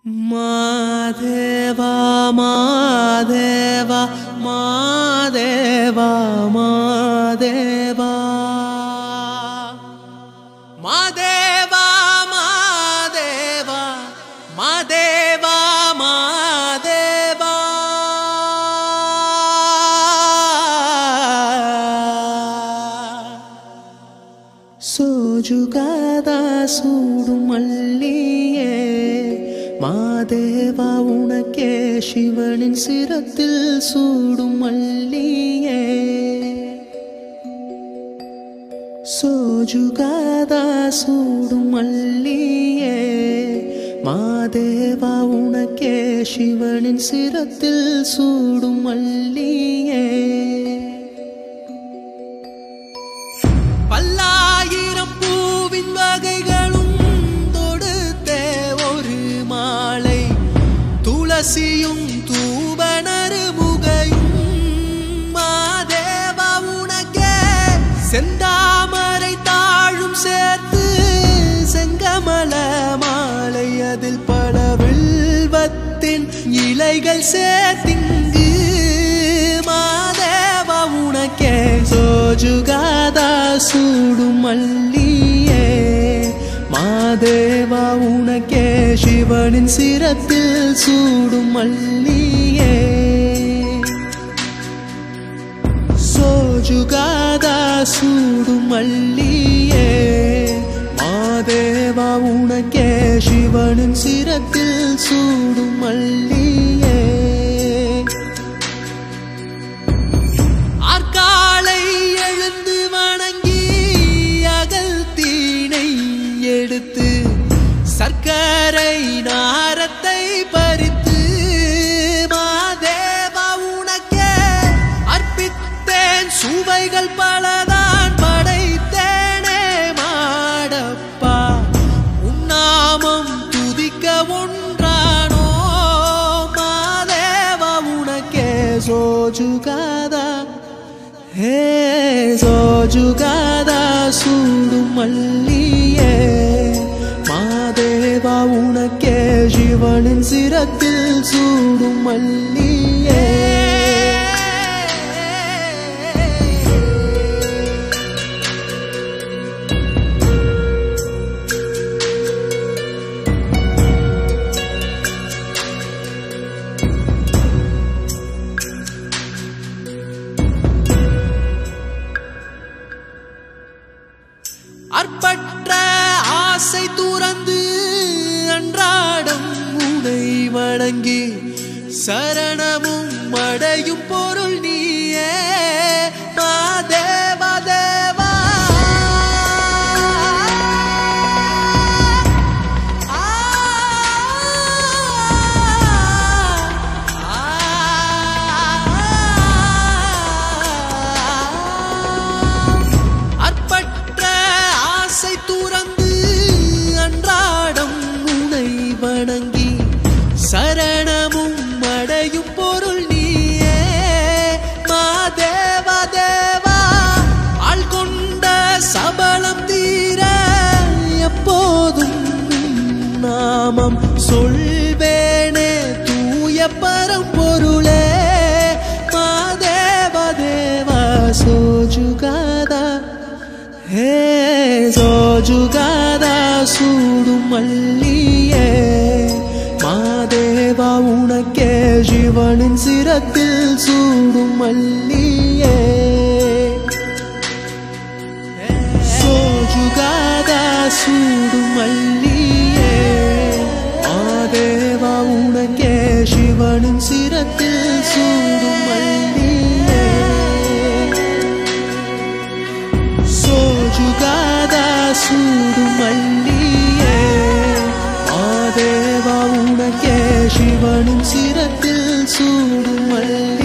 மாதேவா மாதேவா மாதேவா மாதேவா மாதேவா மாதேவா மாதேவா மாதேவா சோஜுகாத சூடும் மல்லியே மாதேவா உனக்கே சிவனின் சிரத்தில் சூடும் மல்லியே சோஜுகாத சூடும் மல்லியே மாதேவா உனக்கே சிவனின் சிரத்தில் சூடும் மல்லியே பல்லாயிரம் பூவின் வகைகளும் தொடுத்தே ஒரு மாலை துளசியும் தூபனரு முகையும் மாதேவா உனக்கே செந்தாமரை தாழும் சேர்த்து செங்கமல மாலை அதில் பல வில்வத்தின் இலைகள் சேர்த்திங்கு மாதேவா உனக்கே சோஜுகாதா சூடும் மல்லியே மாதேவா உனக்கே சிவனின் சிரத்தில் சூடும் மல்லியே சோஜுகாதா சூடும் மல்லியே மாதேவா உனக்கே சிவனின் சிரத்தில் சூடும் மல்லியே ஆற்காலை எழுந்து வணங்கி அகல் தீனை எடுத்து சர்க்கரை நாரத்தை பறித்து மாதேவா உனக்கே அர்ப்பித்தேன் சுவைகள் பலதான் படைத்தேனே மாடப்பா உன்னாமம் துதிக்க ஒன்றானோ மாதேவா உனக்கே சோஜுகாதா ஹே சோஜுகாதா சூடும் மல்லியே மாதேவா உனக்கே சிவனின் சிரத்தில் சூடும் மல்லியே அற்பற்ற ஆசை துறந்து அன்றாடம் உனை வணங்கி சரணமும் அடையும் பொருள் நீயே மாதேவா தேவா ஆ, ஆ, அற்பற்ற ஆசை துறந்து அன்றாடம் உனை வணங்கி சரணமும் அடையும் பொருள் நீயே மாதேவா தேவா ஆள் கொண்ட சபலம் தீர எப்போதும் உன் நாமம் சொல்வேனே தூய பரம்பொருளே மாதேவா தேவா சோஜுகாதா ஹே சோஜுகாதா சூடும் மல்லியே மாதேவா உனக்கே சிவனின் சிரத்தில் சூடும் மல்லியே சோஜுகாதா சூடும் மல்லியே மாதேவா உனக்கே சிவனின் சிரத்தில் சூடும் மல்லியே சோஜுகாதா சூடும் மல்லியே மாதேவா உனக்கே சிவனின் சிரத்தில் சூடும் மல்லியே